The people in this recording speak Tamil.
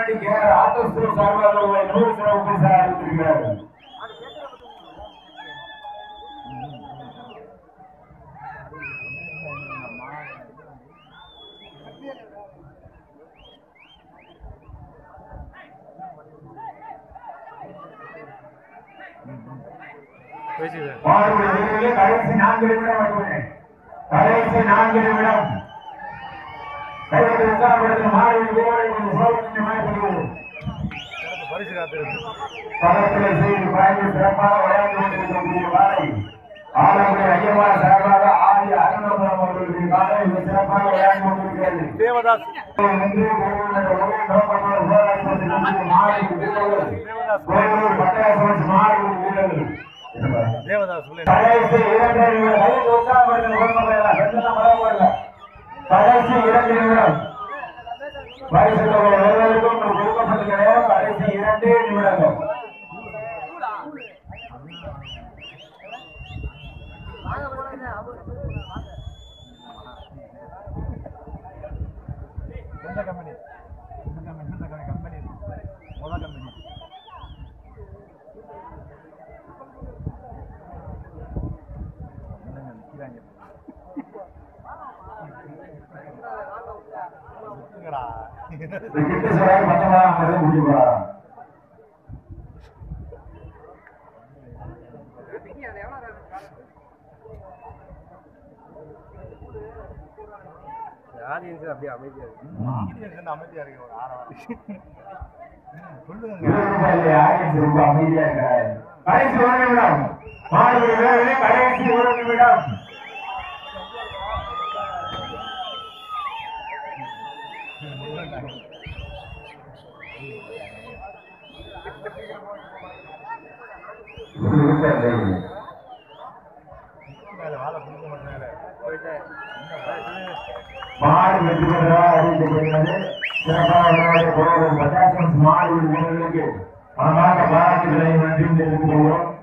விளையாட்டு கேஆர் ஆட்டோஸ்டோ சார்பாக ரூபாய் நூறு சிறப்பு பரிசாக அறிவித்திருக்கிறார்கள் பேசிடுறேன் மாடுபிடி வீரர்களே கடைசி நான்கு நிமிடம் மட்டுமே கடைசி நான்கு நிமிடம் கைவிட்டு உற்சாகப்படுத்தும் மாடுபிடி வீரர்களை கொஞ்சம் சோதனை கொள்வது பரிசு காத்திருக்கு பதத்திலே செய்து பயந்து சிறப்பாக விளையாண்டு கொண்டிருக்கக்கூடிய வாழை ஆலங்குடி ஐயமார் சார்பாக ஆதி அருணபுரம் அவர்களுடைய காலை மிக சிறப்பாக விளையாண்டு கொண்டிருக்கிறது தேவதாஸ் இன்று கோவிலுடைய ஒரே நோக்கத்தோடு போராடி கொண்டிருக்கக்கூடிய மாடுபிடி வீரர்கள் கோவிலூர் பட்டாசு மாடுபிடி வீரர்கள் தேவதாஸ் உள்ள கடைசி இரண்டு நிமிடம் கையில் உற்சாகப்படுத்த விரும்புகிறேன் ரெண்டுலாம் பரவாயில்ல கடைசி இரண்டு நிமிடம் பரிசு தொகை வருவதற்கும் உங்களுக்கு கொடுக்கப்பட்டிருக்க நேரம் கடைசி இரண்டே நிமிடங்கள் எந்த கம்பெனி எந்த கம்பெனி எந்த கம்பெனி கம்பெனி முதல் கம்பெனி என்னங்க நிக்கிறாங்க சுத்துங்கடா. இந்த கிட்ட சொல்றாரு பத்தொன்பதாம் தேதி முடிஞ்சு போறாராம் ஆடியன்ஸ் அப்படியே அமைதியா இருக்கு ஆடியன்ஸ் என்ன அமைதியா இருக்கு ஒரு ஆரவாரம் சொல்லுங்க இருபது ரூபாயிலே ஆடியன்ஸ் ரொம்ப அமைதியா இருக்கிறாரு கடைசி ஒரு நிமிடம் மாணவர்கள் வீரர்களே கடைசி ஒரு நிமிடம் மேல வாழை பிடிக்க மாட்டேன் போயிட்டு மாடு வெற்றி பெற்றதாக அறிவிக்கப்படுகிறது சிறப்பாக விளையாடிய போராடும் பஜாஜ் மாடு வீரர்களுக்கு மனமார்ந்த பாராட்டுகளை நன்றி தெரிவித்துக் கொள்கிறோம்